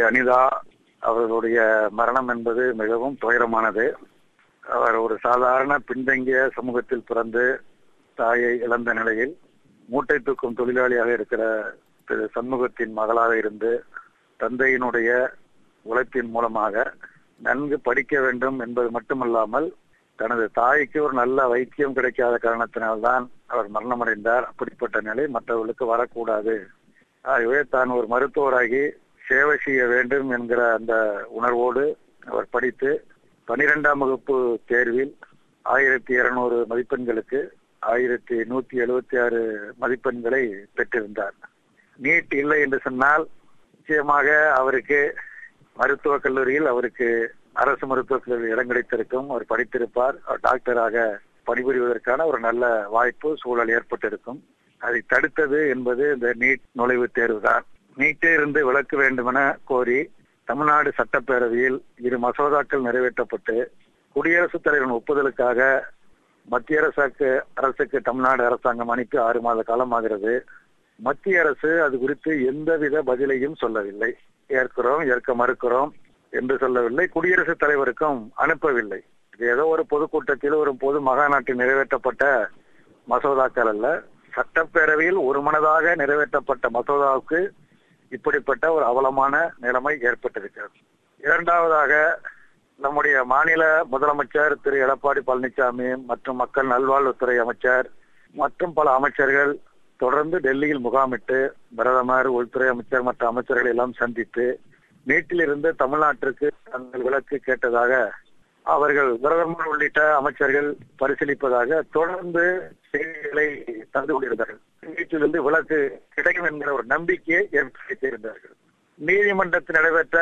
அனிதா அவர்களுடைய மரணம் என்பது மிகவும் துயரமானது அவர் ஒரு சாதாரண பின்தங்கிய சமூகத்தில் பிறந்து தாயை இழந்த நிலையில் மூட்டை தூக்கும் தொழிலாளியாக இருக்கிற திரு சண்முகத்தின் மகளாக இருந்து தந்தையினுடைய உழைப்பின் மூலமாக நன்கு படிக்க வேண்டும் என்பது மட்டுமல்லாமல் தனது தாய்க்கு ஒரு நல்ல வைத்தியம் கிடைக்காத காரணத்தினால்தான் அவர் மரணமடைந்தார் அப்படிப்பட்ட நிலை மற்றவர்களுக்கு வரக்கூடாது ஆகவே தான் ஒரு மருத்துவராகி சேவை செய்ய வேண்டும் என்கிற அந்த உணர்வோடு அவர் படித்து பனிரெண்டாம் வகுப்பு தேர்வில் ஆயிரத்தி இருநூறு மதிப்பெண்களுக்கு ஆயிரத்தி நூத்தி எழுபத்தி ஆறு மதிப்பெண்களை பெற்றிருந்தார் நீட் இல்லை என்று சொன்னால் நிச்சயமாக அவருக்கு மருத்துவக் கல்லூரியில் அவருக்கு அரசு மருத்துவக் கல்லூரியில் இடம் கிடைத்திருக்கும் அவர் படித்திருப்பார் அவர் டாக்டராக பணிபுரிவதற்கான ஒரு நல்ல வாய்ப்பு சூழல் ஏற்பட்டிருக்கும் அதை தடுத்தது என்பது இந்த நீட் நுழைவுத் தேர்வு தான் நீட்டே இருந்து விலக்க வேண்டுமென கோரி தமிழ்நாடு சட்டப்பேரவையில் இரு மசோதாக்கள் நிறைவேற்றப்பட்டு குடியரசுத் தலைவரின் ஒப்புதலுக்காக மத்திய அரசுக்கு அரசுக்கு தமிழ்நாடு அரசாங்கம் அனுப்பி ஆறு மாத காலமாகிறது மத்திய அரசு அது குறித்து எந்தவித பதிலையும் சொல்லவில்லை ஏற்கிறோம் ஏற்க மறுக்கிறோம் என்று சொல்லவில்லை குடியரசுத் தலைவருக்கும் அனுப்பவில்லை இது ஏதோ ஒரு பொதுக்கூட்டத்தில் ஒரு பொது மகாநாட்டில் நிறைவேற்றப்பட்ட மசோதாக்கள் அல்ல சட்டப்பேரவையில் ஒரு மனதாக நிறைவேற்றப்பட்ட மசோதாவுக்கு இப்படிப்பட்ட ஒரு அவலமான நிலைமை ஏற்பட்டிருக்கிறது இரண்டாவதாக நம்முடைய மாநில முதலமைச்சர் திரு எடப்பாடி பழனிசாமி மற்றும் மக்கள் நல்வாழ்வுத்துறை அமைச்சர் மற்றும் பல அமைச்சர்கள் தொடர்ந்து டெல்லியில் முகாமிட்டு பிரதமர் உள்துறை அமைச்சர் மற்ற அமைச்சர்களை எல்லாம் சந்தித்து நீட்டிலிருந்து தமிழ்நாட்டிற்கு தங்கள் விலக்கு கேட்டதாக அவர்கள் பிரதமர் உள்ளிட்ட அமைச்சர்கள் பரிசீலிப்பதாக தொடர்ந்து செய்திகளை தந்து கொண்டிருந்தார்கள் நீட்டிலிருந்து விலக்கு கிடைக்கும் என்கிற ஒரு நம்பிக்கையை ஏற்படுத்தியிருந்தார்கள் நீதிமன்றத்தில் நடைபெற்ற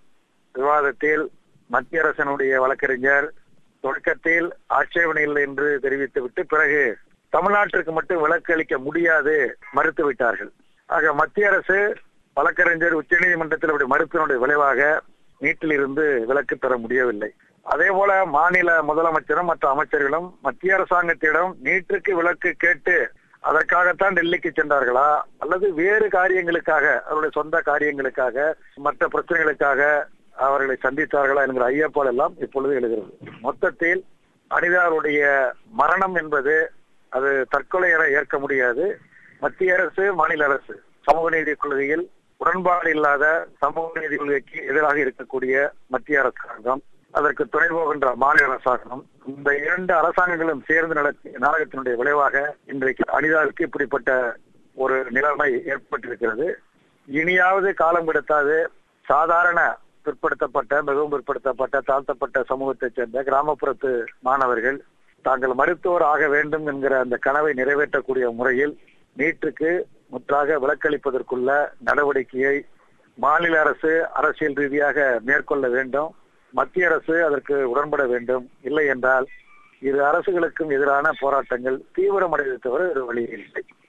விவாதத்தில் மத்திய அரசனுடைய வழக்கறிஞர் தொடக்கத்தில் ஆட்சேபனை இல்லை என்று தெரிவித்துவிட்டு பிறகு தமிழ்நாட்டிற்கு மட்டும் விலக்கு அளிக்க முடியாது மறுத்து விட்டார்கள் ஆக மத்திய அரசு வழக்கறிஞர் உச்சநீதிமன்றத்தில் அப்படி மறுப்பினுடைய விளைவாக நீட்டில் இருந்து விலக்கு பெற முடியவில்லை அதே போல மாநில முதலமைச்சரும் மற்ற அமைச்சர்களும் மத்திய அரசாங்கத்திடம் நீட்டுக்கு விலக்கு கேட்டு அதற்காகத்தான் டெல்லிக்கு சென்றார்களா அல்லது வேறு காரியங்களுக்காக அவருடைய சொந்த காரியங்களுக்காக மற்ற பிரச்சனைகளுக்காக அவர்களை சந்தித்தார்களா என்கிற ஐயப்பால் எல்லாம் இப்பொழுது எழுகிறது மொத்தத்தில் அனிதாருடைய மரணம் என்பது அது தற்கொலை என ஏற்க முடியாது மத்திய அரசு மாநில அரசு சமூக நீதி கொள்கையில் உடன்பாடு இல்லாத சமூக நீதி கொள்கைக்கு எதிராக இருக்கக்கூடிய மத்திய அரசாங்கம் அதற்கு துணை போகின்ற மாநில அரசாங்கம் இந்த இரண்டு அரசாங்கங்களும் சேர்ந்து நடத்திய நாடகத்தினுடைய விளைவாக இன்றைக்கு அனிதாவுக்கு இப்படிப்பட்ட ஒரு நிலைமை ஏற்பட்டிருக்கிறது இனியாவது காலம் கிடைத்தாது சாதாரண பிற்படுத்தப்பட்ட மிகவும் பிற்படுத்தப்பட்ட தாழ்த்தப்பட்ட சமூகத்தைச் சேர்ந்த கிராமப்புறத்து மாணவர்கள் தாங்கள் மருத்துவர் ஆக வேண்டும் என்கிற அந்த கனவை நிறைவேற்றக்கூடிய முறையில் நீட்டுக்கு முற்றாக விலக்களிப்பதற்குள்ள நடவடிக்கையை மாநில அரசு அரசியல் ரீதியாக மேற்கொள்ள வேண்டும் மத்திய அரசு அதற்கு உடன்பட வேண்டும் இல்லை என்றால் இரு அரசுகளுக்கும் எதிரான போராட்டங்கள் தீவிரமடைவதை தவிர ஒரு வழி இல்லை